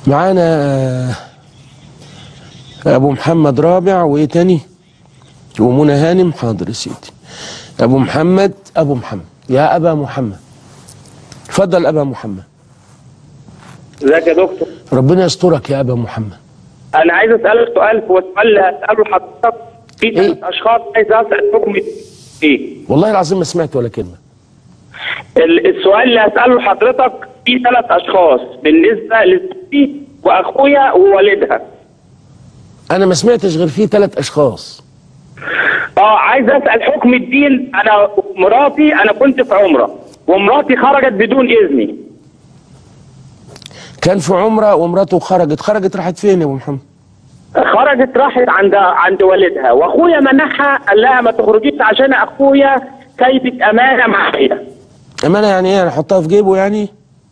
معانا آه، ابو محمد رابع وايه تاني ومنى هانم حاضر يا سيدي ابو محمد ابو محمد يا ابا محمد اتفضل ابا محمد ازيك يا دكتور ربنا يسترك يا ابا محمد انا عايز اسالك سؤال هو السؤال اللي هساله لحضرتك في إيه؟ ثلاث اشخاص عايز اسال حكم ايه والله العظيم ما سمعت ولا كلمه ال- السؤال اللي هساله لحضرتك في ثلاث اشخاص بالنسبه لزوجتي واخويا ووالدها انا ما سمعتش غير فيه ثلاث اشخاص اه عايز اسال حكم الدين انا مراتي انا كنت في عمره ومراتي خرجت بدون اذني كان في عمره ومراته خرجت خرجت راحت فين يا ابو محمد خرجت راحت عند عند والدها واخويا منعها قال لها ما تخرجيش عشان اخويا سايبك امانه معايا امانه يعني ايه انا احطها في جيبه يعني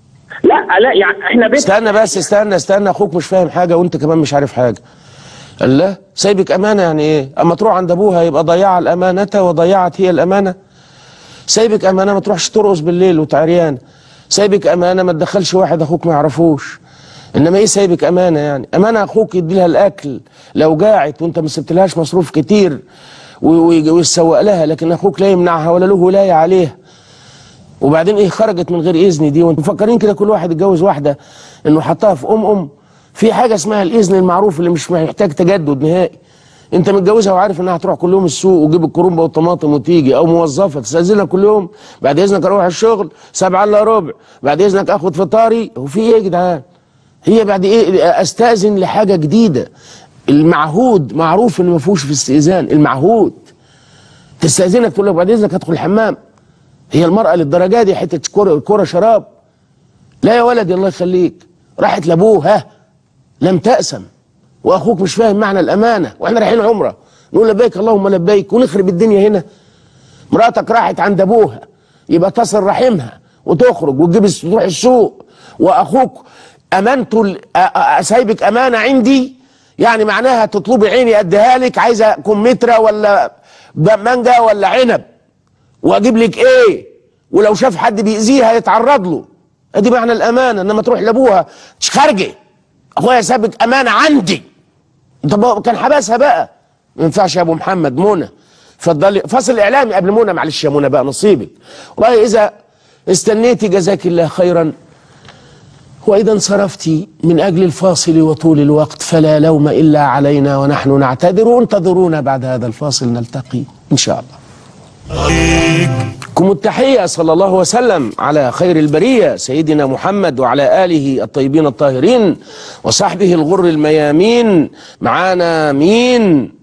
لا لا يعني احنا بيت استنى بس استنى استنى اخوك مش فاهم حاجه وانت كمان مش عارف حاجه قال لا سايبك امانه يعني ايه اما تروح عند ابوها يبقى ضيع الامانه وضيعت هي الامانه سايبك امانه ما تروحش ترقص بالليل وتعريان سايبك امانه ما تدخلش واحد اخوك ما يعرفوش انما ايه سايبك امانه يعني امانه اخوك يدي لها الاكل لو جاعت وانت ما سبتلهاش مصروف كتير و- و- ويسوق لها لكن اخوك لا يمنعها ولا له ولايه عليها وبعدين ايه خرجت من غير اذن دي وانتم مفكرين كده كل واحد يتجوز واحده انه حطها في ام ام في حاجه اسمها الاذن المعروف اللي مش محتاج تجدد نهائي انت متجوزها وعارف انها هتروح كل يوم السوق وتجيب الكرومبه والطماطم وتيجي او موظفه تستاذنها كل يوم بعد اذنك اروح الشغل سبعة الا ربع بعد اذنك اخد فطاري وفي ايه يا جدعان هي بعد ايه استاذن لحاجه جديده المعهود معروف ان ما فيهوش في استئذان المعهود تستاذنك تقول لك بعد اذنك هدخل الحمام هي المرأة للدرجة دي حتة كرة, كرة شراب لا يا ولدي الله يخليك راحت لابوها لم تأسم واخوك مش فاهم معنى الامانة واحنا رايحين عمرة نقول لبيك اللهم لبيك ونخرب الدنيا هنا مراتك راحت عند ابوها يبقى تصل رحمها وتخرج وتجيب الس- تروح السوق واخوك امانته ال- أ- أ- سايبك امانه عندي يعني معناها تطلبي عيني اديها لك عايزه كمثرى ولا ب- مانجا ولا عنب واجيب لك ايه ولو شاف حد بيأذيها يتعرض له ادي معنى الامانه انما تروح لابوها "مش خارجه اخويا سابك امانه عندي طب كان حبسها بقى ما ينفعش يا ابو محمد منى اتفضلي فاصل اعلامي قبل منى معلش يا منى بقى نصيبك والله اذا استنيتي جزاك الله خيرا واذا انصرفتي من اجل الفاصل وطول الوقت فلا لوم الا علينا ونحن نعتذر انتظرونا بعد هذا الفاصل نلتقي ان شاء الله لكم التحية صلى الله وسلم على خير البرية سيدنا محمد وعلى آله الطيبين الطاهرين وصحبه الغر الميامين معانا مين